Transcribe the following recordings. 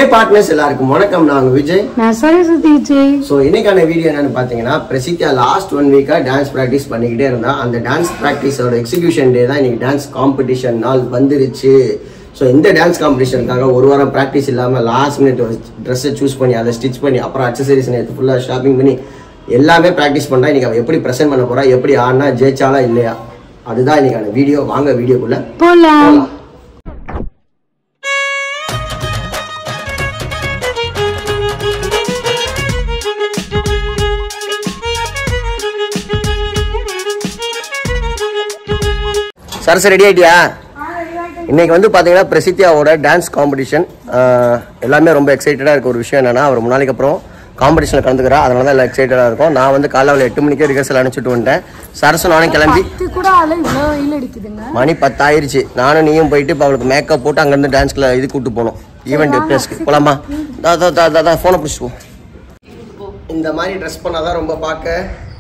ஹே partners எல்லாருக்கும் வணக்கம் நான் உங்க விஜய் நான் சரஸ்வதி விஜய் ஸோ இன்னைக்கான வீடியோ என்னன்னு பார்த்தீங்கன்னா பிரசித்தியா லாஸ்ட் ஒன் வீக்காக டான்ஸ் ப்ராக்டிஸ் பண்ணிக்கிட்டே இருந்தா அந்த டான்ஸ் ப்ராக்டிஸோட எக்ஸிகியூஷன் டே தான் இன்னைக்கு டான்ஸ் காம்படிஷன் நாள் வந்துருச்சு ஸோ இந்த டான்ஸ் காம்படிஷனுக்காக ஒரு வாரம் ப்ராக்டிஸ் இல்லாமல் லாஸ்ட் மினிட் ட்ரெஸ்ஸை சூஸ் பண்ணி அதை ஸ்டிச் பண்ணி அப்புறம் அக்சசரிஸ் நேற்று ஃபுல்லாக ஷாப்பிங் பண்ணி எல்லாமே ப்ராக்டிஸ் பண்ணுறா இன்னைக்கு அவள் எப்படி ப்ரெசென்ட் பண்ண போறா எப்படி ஆடினா ஜெயிச்சாலா இல்லையா அதுதான் இன்னைக்கான வீடியோ வாங்க வீடியோக்குள்ள போலாம் சரசு ரெடி ஆயிட்டியா இன்னைக்கு வந்து பாத்தீங்கன்னா பிரசித்தியாவோட டான்ஸ் காம்படிஷன் எல்லாமே ரொம்ப எக்ஸைட்டடாக இருக்க ஒரு விஷயம் என்னன்னா அவர் முன்னாடிக்கு அப்புறம் காம்படிஷனில் கலந்துக்கிறா அதனால தான் எல்லாம் எக்ஸைட்டடாக இருக்கும் நான் வந்து காலைல அவளை எட்டு மணிக்கே ரிஹர்சல் அனுப்பிச்சிட்டு வந்துட்டேன் சரசு நானும் கிளம்பி இது கூட ஆளு இவ்வளோ வெயில் அடிக்குதுங்க மணி பத்தாயிருச்சு நானும் நீயும் போயிட்டு இப்போ அவளுக்கு மேக்கப் போட்டு அங்கேருந்து டான்ஸ்ல இது கூட்டு போகணும் ஈவெண்ட் பிளேஸ்க்கு போலாமா தான் ஃபோனை பிடிச்சிட்டு போ இந்த மாதிரி ட்ரெஸ் பண்ணாதான் ரொம்ப பார்க்க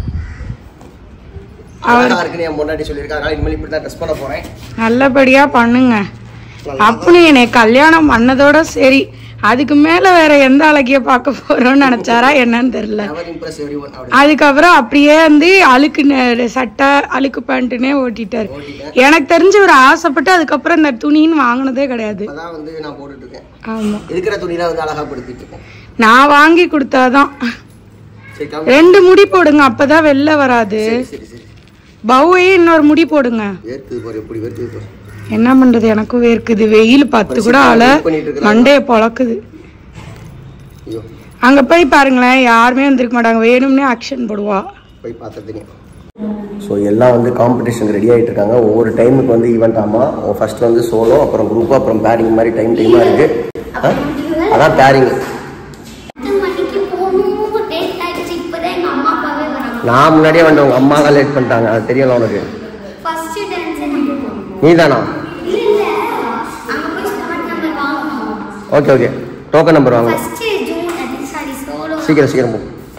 அழகா இருக்குன்னு என் முன்னாடி சொல்லியிருக்கேன் அதனால இனிமேல் இப்படி தான் ட்ரெஸ் பண்ண போறேன் நல்லபடியா பண்ணுங்க அப்படி என்னை கல்யாணம் பண்ணதோட சரி அதுக்கு மேல வேற எந்த அழகிய பார்க்க போறோம்னு நினைச்சாரா என்னன்னு தெரியல நெவர் இம்ப்ரெஸ் எவ்ரி ஒன் அப்படி அதுக்கப்புறம் அப்படியே வந்து அழுக்கு நெ- சட்டை அழுக்கு பேண்ட்டுனே ஓட்டிட்டாரு எனக்கு தெரிஞ்சு ஒரு ஆசைப்பட்டு அதுக்கப்புறம் இந்த துணின்னு வாங்கினதே கிடையாது அதான் வந்து நான் போட்டுட்டு இருக்கேன் ஆமா இருக்கிற துணிலாம் வந்து அழகா படுத்திட்டு இருக்கேன் நான் வாங்கி கொடுத்தாதான் சரி காமி. ரெண்டு முடி போடுங்க அப்பதான் வெளில வராது சரி சரி சரி பவுவே இன்னொரு முடி போடுங்க வேர்க்குது பாரு எப்படி வேர்க்குது பாரு என்ன பண்றது எனக்கும் வேர்க்குது வெயில் பத்து கூட ஆள wait பண்ணிட்டு இருக்கிறாங்க. மண்டைய பொழக்குது ஐயோ அங்க போய் பாருங்களேன் யாருமே வந்திருக்க மாட்டாங்க வேணும்னே ஆக்ஷன் போடுவா போய் பார்த்தா தெரியும் ஸோ எல்லாம் வந்து காம்படிஷன் ரெடி ஆகிட்டு இருக்காங்க ஒவ்வொரு டைமுக்கு வந்து ஈவெண்ட் ஆமா ஃபர்ஸ்ட் வந்து சோலோ அப்புறம் குரூப் அப்புறம் பேரிங் மாதிரி டைம் டைமாக இருக்கு ஆ? அதான் பேரிங் பத்து மணிக்கு போகணும் லேட் ஆயிடுச்சு இப்பதான் எங்க அம்மா அப்பாவே வராங்க நான் முன்னாடியே வந்து உங்க அம்மா தான் லேட் பண்ணிட்டாங்க அது தெரியல உனக்கு ஃபர்ஸ்ட் டான்ஸ் நம்ம போகணும் நீ தானா இல்ல இல்ல அங்க போய் ஸ்டார்ட் நம்பர் வாங்கணும் ஓகே ஓகே டோக்கன் நம்பர் வாங்க ஃபர்ஸ்ட் ஜூன் அது சாரி சோலோ சீக்கிரம் சீக்கிரம் போ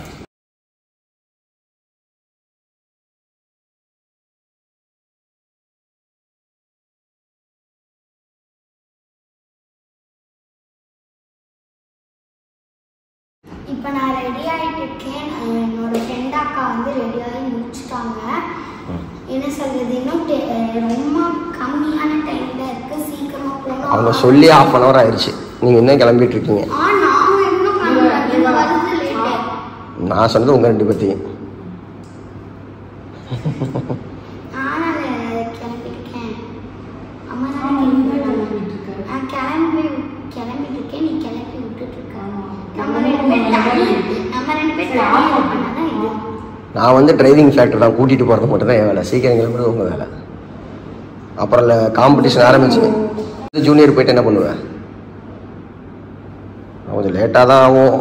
இப்போ நான் ரெடி ஆயிட்டு இருக்கேன் அஹ் என்னோட ஃப்ரெண்ட் அக்கா வந்து ரெடி ஆகி முடிச்சிட்டாங்க என்ன சொல்றது இன்னும் டெ- அஹ் ரொம்ப கம்மியான டைம்ல இருக்கு சீக்கிரமா போகணும் அவங்க சொல்லி ஆஃப் அன் ஹவர் ஆயிடுச்சு நீங்கள் இன்னும் கிளம்பிட்டு இருக்கீங்க ஆ நாங்க இன்னும் கம்மி வருது லேட்டு நான் சொன்னது உங்கள் ரெண்டு பற்றி ஆனால் கிளம்பிருக்கேன் அம்மா நான் கிளம்பி நான் கிளம்பி கிளம்பிட்டு இருக்கேன் நீ கிளப்பி விட்டுட்டு இருக்க நம்ம ரெண்டு பேர் தனி நம்ம ரெண்டு பேர் தனியாக பண்ணாதான் இது நான் வந்து டிரைவிங் ஃபேக்டர் தான் கூட்டிகிட்டு போகிறது மட்டும் தான் என் வேலை சீக்கிரம் கிளம்புறது உங்கள் வேலை அப்புறம் இல்லை காம்படிஷன் ஆரம்பிச்சு ஜூனியர் போயிட்டு என்ன பண்ணுவேன் நான் கொஞ்சம் லேட்டாக தான் ஆகும்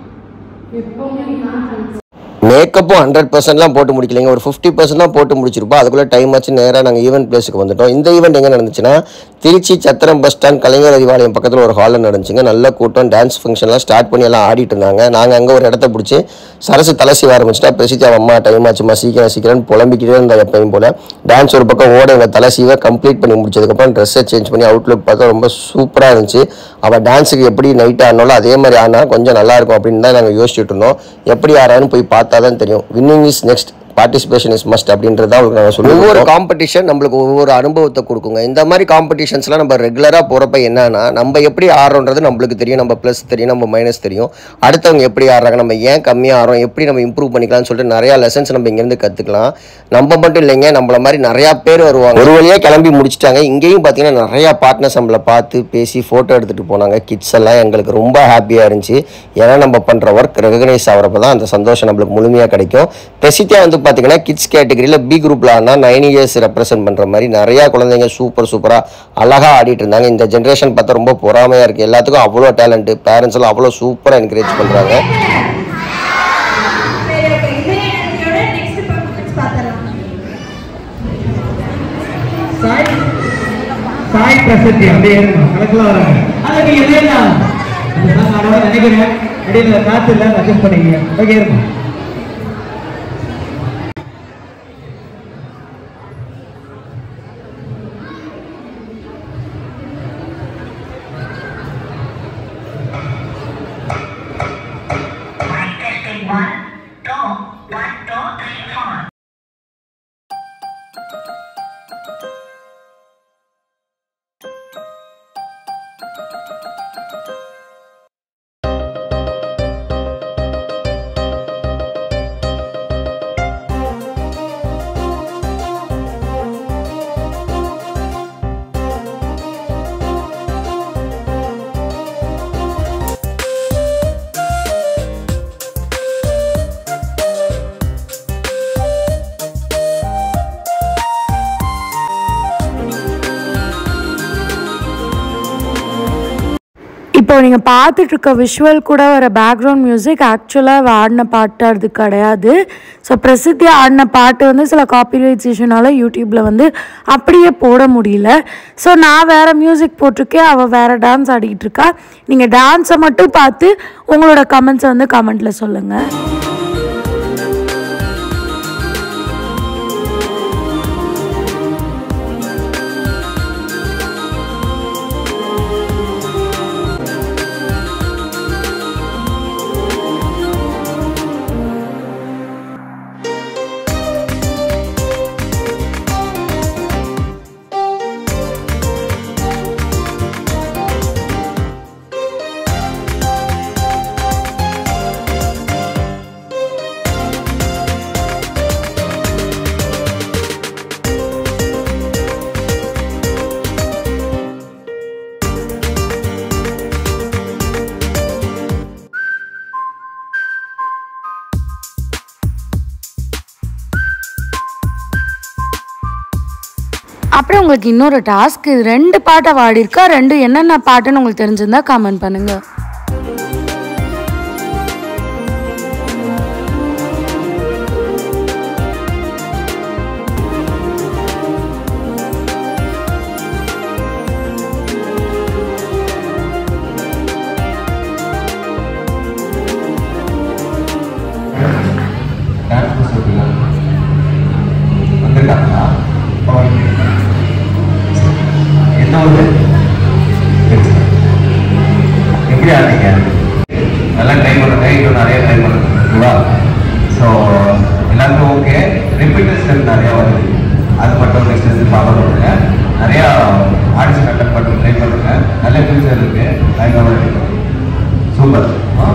மேக்கப்பும் ஹண்ட்ரட் பர்சன்ட்லாம் போட்டு முடிக்கலைங்க ஒரு ஃபிஃப்டி பர்சன்ட் தான் போட்டு முடிச்சிருப்போம் அதுக்குள்ளே டைம் ஆச்சு நேராக நாங்கள் ஈவெண்ட் பிளேஸுக்கு வந்துட்டோம் இந்த ஈவெண்ட் எங்கே நடந்துச்சுன்னா திருச்சி சத்திரம் பஸ் ஸ்டாண்ட் கலைஞர் அறிவாலயம் பக்கத்தில் ஒரு ஹாலில் நடந்துச்சுங்க நல்ல கூட்டம் டான்ஸ் ஃபங்க்ஷன்லாம் ஸ்டார்ட் பண்ணி எல்லாம் ஆடிட்டு இருந்தாங்க நாங்கள் அங்கே ஒரு இடத்த பிடிச்சி சரசு தலசி ஆரம்பிச்சிட்டா பிரசித்தி அவன் அம்மா டைம் ஆச்சுமா சீக்கிரம் சீக்கிரம் புலம்பிக்கிட்டே இருந்தா எப்பயும் போல டான்ஸ் ஒரு பக்கம் ஓட எங்கள் தலசிவை கம்ப்ளீட் பண்ணி முடிச்சதுக்கப்புறம் ட்ரெஸ்ஸை சேஞ்ச் பண்ணி அவுட்லுக் பார்த்தா ரொம்ப சூப்பராக இருந்துச்சு அவள் டான்ஸுக்கு எப்படி நைட் ஆடினாலும் அதே மாதிரி ஆடினா கொஞ்சம் நல்லா இருக்கும் அப்படின்னு தான் நாங்கள் யோசிச்சுட்டு இருந்தோம் எப்படி ஆறான்னு போய் பார்த்தா தான் தெரியும் winning is next participation is must அப்படின்றத அவங்களுக்கு நாங்கள் சொல்லுவோம் ஒவ்வொரு காம்படிஷன் நம்மளுக்கு ஒவ்வொரு அனுபவத்தை கொடுக்குங்க இந்த மாதிரி காம்படிஷன்ஸ்லாம் நம்ம ரெகுலராக போகிறப்ப என்னன்னா நம்ம எப்படி ஆடுறோன்றது நம்மளுக்கு தெரியும் நம்ம ப்ளஸ் தெரியும் நம்ம மைனஸ் தெரியும் அடுத்தவங்க எப்படி ஆடுறாங்க நம்ம ஏன் கம்மியாக ஆடுறோம் எப்படி நம்ம இம்ப்ரூவ் பண்ணிக்கலாம்னு சொல்லிட்டு நிறையா லெசன்ஸ் நம்ம இங்கேருந்து கற்றுக்கலாம் நம்ம மட்டும் இல்லைங்க நம்மள மாதிரி நிறையா பேர் வருவாங்க ஒரு வழியாக கிளம்பி முடிச்சிட்டாங்க இங்கேயும் பார்த்தீங்கன்னா நிறையா பார்ட்னர்ஸ் நம்மளை பார்த்து பேசி ஃபோட்டோ எடுத்துகிட்டு போனாங்க கிட்ஸ் எல்லாம் எங்களுக்கு ரொம்ப ஹாப்பியாக இருந்துச்சு ஏன்னா நம்ம பண்ணுற ஒர்க் ரெகனைஸ் ஆகிறப்ப தான் அந்த சந்தோஷம் நம்மளுக்கு முழுமையாக கிடைக்கும் பெசித்தியா வந்து பார்த்தீங்கன்னா கிட்ஸ் கேட்டகரியில் பி குரூப்பில் ஆனால் நைன் இயர்ஸ் ரெப்ரசென்ட் பண்ணுற மாதிரி நிறையா குழந்தைங்க சூப்பர் சூப்பராக அழகாக ஆடிட்டு இருந்தாங்க இந்த ஜென்ரேஷன் பார்த்தா ரொம்ப பொறாமையாக இருக்குது எல்லாத்துக்கும் அவ்வளோ டேலண்ட்டு பேரண்ட்ஸ் எல்லாம் அவ்வளோ சூப்பராக என்கரேஜ் பண்ணுறாங்க சாய் சாய் பிரசத்தி அப்படியே ஏறுமா கணக்கில் வராங்க அது நீங்க இல்லையா அதுதான் நான் நினைக்கிறேன் அப்படியே காத்து இல்லை அட்ஜஸ்ட் பண்ணிக்கங்க ஓகே இருமா இப்போ நீங்கள் பார்த்துட்டு இருக்க விஷுவல் கூட வர பேக்ரவுண்ட் மியூசிக் ஆக்சுவலாக ஆடின பாட்டு அது கிடையாது ஸோ பிரசித்தி ஆடின பாட்டு வந்து சில காப்பிரைட்ஸ் இஷ்யூனால யூடியூப்பில் வந்து அப்படியே போட முடியல ஸோ நான் வேறு மியூசிக் போட்டிருக்கேன் அவள் வேறு டான்ஸ் ஆடிக்கிட்டு இருக்கா நீங்கள் டான்ஸை மட்டும் பார்த்து உங்களோட கமெண்ட்ஸை வந்து கமெண்ட்டில் சொல்லுங்கள் அப்புறம் உங்களுக்கு இன்னொரு டாஸ்க் இது ரெண்டு பாட்டை பாடியிருக்கா ரெண்டு என்னென்ன பாட்டுன்னு உங்களுக்கு தெரிஞ்சிருந்தா கமெண்ட் பண்ணுங்க டான்ஸ் சொல்லுங்க வந்துட்டாங்களா ஓகே என்ன ஒரு எப்படி ஆடுறீங்க நல்லா ட்ரை பண்ண ட்ரை நிறைய ட்ரை பண்ணுங்க ஓகேவா ஸோ எல்லாருக்கும் ஓகே ரிப்பீட்டட் ஸ்டெப் நிறையா வருது அது மட்டும் நெக்ஸ்ட் வந்து ஃபாலோ பண்ணுங்க நிறையா ஆடிஷன் அட்டன் பண்ணி ட்ரை பண்ணுங்க நல்ல ஃபியூச்சர் இருக்கு பயங்கரமாக இருக்கு சூப்பர் ஆ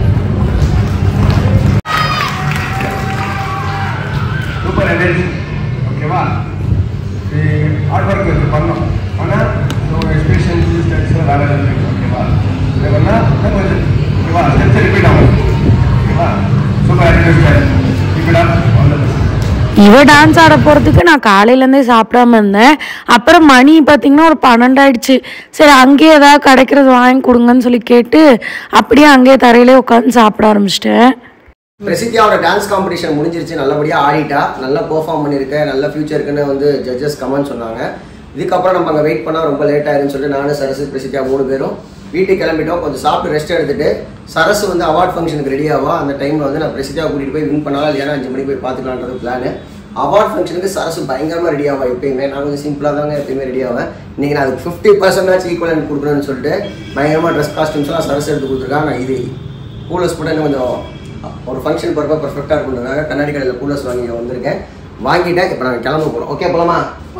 சூப்பர் எனர்ஜி ஓகேவா ஹார்ட் ஒர்க் கொஞ்சம் பண்ணோம் ஆனால் ஸோ எக்ஸ்பிரஷன் ஸ்டெப்ஸ் வேலை இருக்கு ஓகேவா இதை பண்ணால் இன்னும் கொஞ்சம் ஓகேவா ஸ்டெப்ஸ் ரிப்பீட் ஆகும் ஓகேவா சூப்பர் ஆக்டிவ் ரிப்பீட் ஆகும் ஆல் த பெஸ்ட் இவ டான்ஸ் ஆட போகிறதுக்கு நான் காலையிலேருந்தே சாப்பிடாம இருந்தேன் அப்புறம் மணி பார்த்தீங்கன்னா ஒரு பன்னெண்டாயிடுச்சு சரி அங்கேயே ஏதாவது கிடைக்கிறது வாங்கி கொடுங்கன்னு சொல்லி கேட்டு அப்படியே அங்கேயே தரையிலே உட்காந்து சாப்பிட ஆரம்பிச்சிட்டேன் பிரசித்தியாவோட டான்ஸ் காம்படிஷன் முடிஞ்சிருச்சு நல்லபடியாக ஆடிட்டா நல்லா பெர்ஃபார்ம் பண்ணியிருக்க நல்ல ஃபியூச்சர் இருக்குன்னு வந்து ஜட்ஜஸ் கமெண்ட் சொன்னாங்க இதுக்கப்புறம் நம்ம அங்கே வெயிட் பண்ணால் ரொம்ப லேட் ஆயிருன்னு சொல்லிட்டு நானும் சரசு பிரசித்தியா மூணு பேரும் வீட்டுக்கு கிளம்பிட்டோம் கொஞ்சம் சாப்பிட்டு ரெஸ்ட் எடுத்துட்டு சரசு வந்து அவார்ட் ஃபங்க்ஷனுக்கு ரெடி ஆகும் அந்த டைமில் வந்து நான் பிரசித்தியா கூட்டிகிட்டு போய் வின் பண்ணாலும் இல்லையா அஞ்சு மணிக்கு போய் பார்த்துக்கலான்றது பிளான் அவார்ட் ஃபங்க்ஷனுக்கு சரசு பயங்கரமாக ரெடி ஆவா எப்பயுமே நான் கொஞ்சம் சிம்பிளாக தாங்க எப்பயுமே ரெடி ஆவேன் இன்னைக்கு நான் அதுக்கு ஃபிஃப்டி பர்சன்டாச்சும் ஈக்குவலன் கொடுக்கணும்னு சொல்லிட்டு பயங்கரமாக ட்ரெஸ் காஸ்டியூம்ஸ்லாம் சரசு எடுத்து கொடுத்துருக்காங்க நான் இது கூலர்ஸ் கூட இன்னும் கொஞ்சம் ஒரு ஃபங்க்ஷன் பரப்ப பர்ஃபெக்டாக இருக்குன்றதுக்காக கண்ணாடி கடையில் கூலர்ஸ் வாங்கி இங்க வந்திருக்கேன் வாங்கிட்டேன் இப்போ நாங்கள் கிளம்ப போகிறோம் ஓகே போலாமா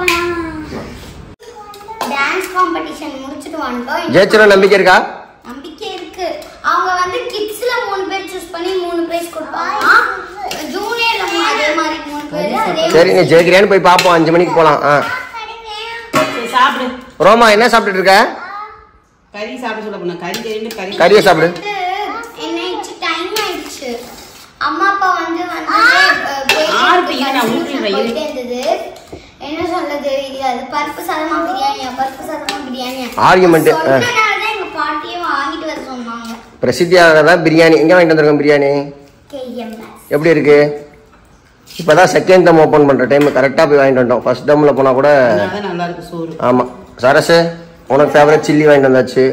டான்ஸ் காம்படிஷன் முடிச்சுட்டு வந்துட்டோம் ஜெயிச்சிடும் நம்பிக்கை இருக்கா நம்பிக்கை இருக்கு அவங்க வந்து கிட்ஸ்ல மூணு பேர் சூஸ் பண்ணி மூணு பிரைஸ் கொடுப்பாங்க ஜூனியர்ல அதே மாதிரி மூணு பேர் அதே சரி நீ ஜெயிக்கிறியான்னு போய் பார்ப்போம் அஞ்சு மணிக்கு போகலாம் ஆ சரி, சாப்பிடு ரோமா என்ன சாப்பிட்டுட்டு இருக்க கறி சாப்பிட சொல்ல போனா கறி தெரியும் கறி கறியை சாப்பிடு வந்து என்ன ஆயிடுச்சு டைம் ஆயிடுச்சு அம்மா அப்பா வந்து வந்து அஹ், பேசிட்டு ஆறுக்கு இரு, நான் confusion ஊட்டி வைக்கிறேன். போயிட்டே இருந்தது என்ன சொல்றது இது அது பருப்பு சாதமா பிரியாணியா பருப்பு சாதமா பிரியாணியா Argument, ஆ. சொன்னனாலதான் எங்க பாட்டியே வாங்கிட்டு வர சொன்னாங்க பிரசித்தியாக தான் பிரியாணி எங்கே வாங்கிட்டு வந்திருக்கோம் பிரியாணி கேஎம்எஸ் எப்படி இருக்கு இப்போ தான் செகண்ட் தம் ஓப்பன் பண்ணுற டைம் கரெக்டாக போய் வாங்கிட்டு வந்தோம் ஃபர்ஸ்ட் தம்மில் போனால் கூட அதான் நல்லா இருக்கு சோறு ஆமாம் சரசு உனக்கு ஃபேவரட் சில்லி வாங்கிட்டு வந்தாச்சு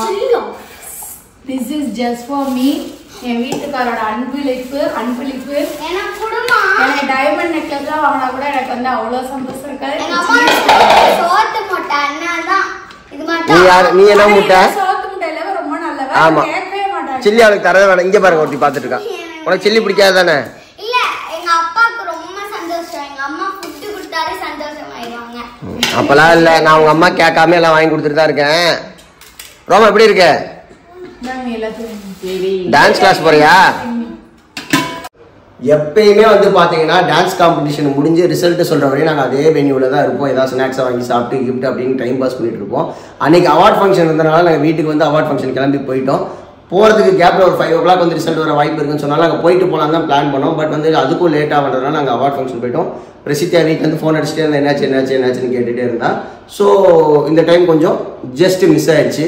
this is just for me என் வீட்டுக்காரோட அன்பளிப்பு அன்பளிப்பு எனக்கு கொடுமா எனக்கு டைமண்ட் நெக்லஸ்லாம் வாங்கினா கூட எனக்கு வந்து அவ்வளோ சந்தோஷம் இருக்காது எங்க அம்மா சோத்து மொட்டை அண்ணன் தான் இது நீ மட்டும் யார் நீ என்ன முட்டை சோத்து முட்டையில ரொம்ப நல்லவ ஆமா. கேட்கவே மாட்டாங்க சில்லி அவளுக்கு தரவே வேணாம் இங்கே பாருங்க ஒருத்தி பார்த்துட்டு இருக்கா உனக்கு சில்லி பிடிக்காது தானே இல்ல எங்க அப்பாவுக்கு ரொம்ப சந்தோஷம் எங்க அம்மா ஃபுட்டு கொடுத்தாலே சந்தோஷம் ஆயிடுவாங்க அப்பெல்லாம் இல்லை நான் உங்கள் அம்மா கேட்காம எல்லாம் வாங்கி கொடுத்துட்டு தான் இருக்கேன் ரோமா எப்படி இருக்க சரி டான்ஸ் கிளாஸ் போறியா எப்பயுமே வந்து பார்த்தீங்கன்னா டான்ஸ் காம்படிஷன் முடிஞ்சு ரிசல்ட் சொல்கிற வரையும் நாங்கள் அதே வென்யூவில் தான் இருப்போம் ஏதாவது ஸ்நாக்ஸை வாங்கி சாப்பிட்டு கிஃப்ட் அப்படின்னு டைம் பாஸ் பண்ணிட்டு இருப்போம் அன்னைக்கு அவார்ட் ஃபங்க்ஷன் இருந்தனால நாங்கள் வீட்டுக்கு வந்து அவார்ட் ஃபங்க்ஷன் கிளம்பி போயிட்டோம் போகிறதுக்கு கேப்பில் ஒரு ஃபைவ் ஓ கிளாக் வந்து ரிசல்ட் வர வாய்ப்பு இருக்குன்னு சொன்னாலும் நாங்கள் போயிட்டு போகலாம் தான் பிளான் பண்ணோம் பட் வந்து அதுக்கும் லேட் ஆகிறதுனால நாங்கள் அவார்ட் ஃபங்க்ஷன் போயிட்டோம் பிரசித்தியா வீட்டில் வந்து ஃபோன் அடிச்சுட்டே இருந்தா என்னாச்சு என்னாச்சு என்னாச்சுன்னு கேட்டுகிட்டே இருந்தா ஸோ இந்த டைம் கொஞ்சம் ஜஸ்ட் மிஸ் ஆயிடுச்சு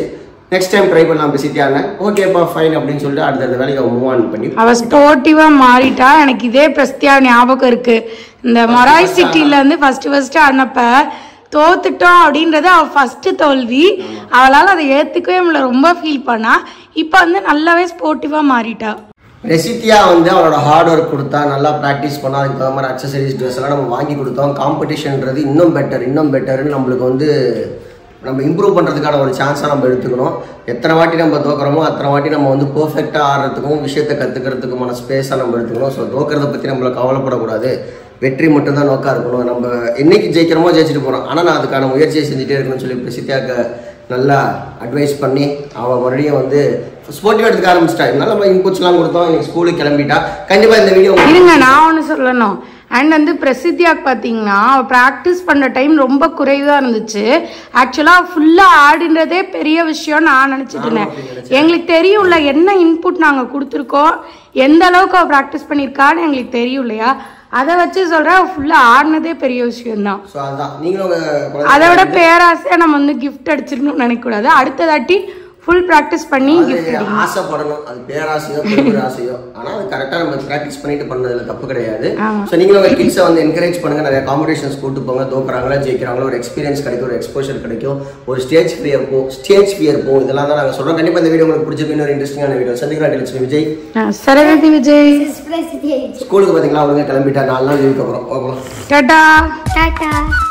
நெக்ஸ்ட் டைம் ட்ரை பண்ணலாம் பிரசித்தியான ஓகேப்பா ஃபைன் அப்படின்னு சொல்லிட்டு அடுத்த வேலைக்கு மூவ் ஆன் பண்ணி அவ ஸ்போர்ட்டிவா மாறிட்டா எனக்கு இதே பிரஸ்தியா ஞாபகம் இருக்கு இந்த மொராய் சிட்டில இருந்து ஃபர்ஸ்ட் ஃபர்ஸ்ட் ஆனப்ப தோத்துட்டோம் அப்படின்றது அவ ஃபர்ஸ்ட் தோல்வி அவளால அதை ஏத்துக்கவே முடியல ரொம்ப ஃபீல் பண்ணா இப்போ வந்து நல்லாவே ஸ்போர்ட்டிவா மாறிட்டா ரெசித்தியா வந்து அவளோட ஹார்ட் ஒர்க் கொடுத்தா நல்லா ப்ராக்டிஸ் பண்ணா அதுக்கு தகுந்த மாதிரி அக்சசரிஸ் ட்ரெஸ் எல்லாம் நம்ம வாங்கி கொடுத்தோம் காம்படிஷன்ன்றது இன்னும் பெட்டர் இன்னும் பெட்டர்னு நம்மளுக்கு வந்து நம்ம இம்ப்ரூவ் பண்ணுறதுக்கான ஒரு சான்ஸாக நம்ம எடுத்துக்கணும் எத்தனை வாட்டி நம்ம தோக்குறோமோ அத்தனை வாட்டி நம்ம வந்து பர்ஃபெக்டாக ஆடுறதுக்கும் விஷயத்தை கற்றுக்கிறதுக்குமான ஸ்பேஸாக நம்ம எடுத்துக்கணும் ஸோ தோக்கிறத பற்றி நம்மள கவலைப்படக்கூடாது வெற்றி மட்டும்தான் நோக்கா இருக்கணும் நம்ம என்னைக்கு ஜெயிக்கிறோமோ ஜெயிச்சுட்டு போகிறோம் ஆனால் நான் அதுக்கான முயற்சியை செஞ்சுட்டே இருக்கணும்னு சொல்லி பிரசித்தியாக்கு நல்லா அட்வைஸ் பண்ணி அவள் மறுபடியும் வந்து ஸ்போர்ட்டிவ் எடுத்துக்க ஆரம்பிச்சிட்டா இருந்தாலும் நம்ம இன்புட்ஸ்லாம் கொடுத்தோம் இன்னைக்கு ஸ்கூலுக்கு கிளம்பிட்டா கண்டிப்பாக இந்த வீடியோ இருங்க நான் ஒன்று சொல்லணும் அண்ட் வந்து பிரசித்தியாக்கு பார்த்தீங்கன்னா அவள் ப்ராக்டிஸ் பண்ணுற டைம் ரொம்ப குறைவாக இருந்துச்சு ஆக்சுவலாக ஃபுல்லாக ஆடுன்றதே பெரிய விஷயம் நான் நினச்சிட்டு இருந்தேன் எங்களுக்கு தெரியும்ல என்ன இன்புட் நாங்கள் கொடுத்துருக்கோம் எந்த அளவுக்கு அவள் ப்ராக்டிஸ் பண்ணியிருக்கான்னு எங்களுக்கு தெரியும் இல்லையா அதை வச்சு சொல்கிறேன் அவள் ஃபுல்லாக ஆடினதே பெரிய விஷயம்தான் ஸோ அதுதான் நீங்களும் உங்க குழந்தை- அதை விட பேராசையாக நம்ம வந்து கிஃப்ட் அடிச்சிடணும்னு நினைக்கக்கூடாது அடுத்த தாட்டி ஃபுல் ப்ராக்டிஸ் பண்ணி gift அது ஆசைப்படணும் அது பேராசையோ பெரிய ஆசையோ ஆனால் அது கரெக்டாக நம்ம ப்ராக்டிஸ் பண்ணிட்டு பண்ணதுல தப்பு கிடையாது ஸோ நீங்களும் உங்கள் கிட்ஸை வந்து என்கரேஜ் பண்ணுங்க நிறைய காம்படிஷன்ஸ் கூட்டு போங்க தோக்குறாங்களா ஜெயிக்கிறாங்களோ ஒரு எக்ஸ்பீரியன்ஸ் கிடைக்கும் ஒரு எக்ஸ்போஷர் கிடைக்கும் ஒரு ஸ்டேஜ் ஃபியர் போகும் ஸ்டேஜ் ஃபியர் போகும் இதெல்லாம் தான் நாங்கள் சொல்கிறோம் கண்டிப்பாக இந்த வீடியோ உங்களுக்கு பிடிச்சிருக்கு இன்னொரு இன்ட்ரெஸ்டிங்கான வீடியோ சந்திக்கிறேன் டெலிஸ்மி விஜய் ஆ, சரஸ்வதி விஜய் பிரசித்தி ஸ்கூலுக்கு பார்த்தீங்களா அவங்க கிளம்பிட்டா நாலு நாள் லீவுக்கு அப்புறம் ஓகே டாடா டாட்டா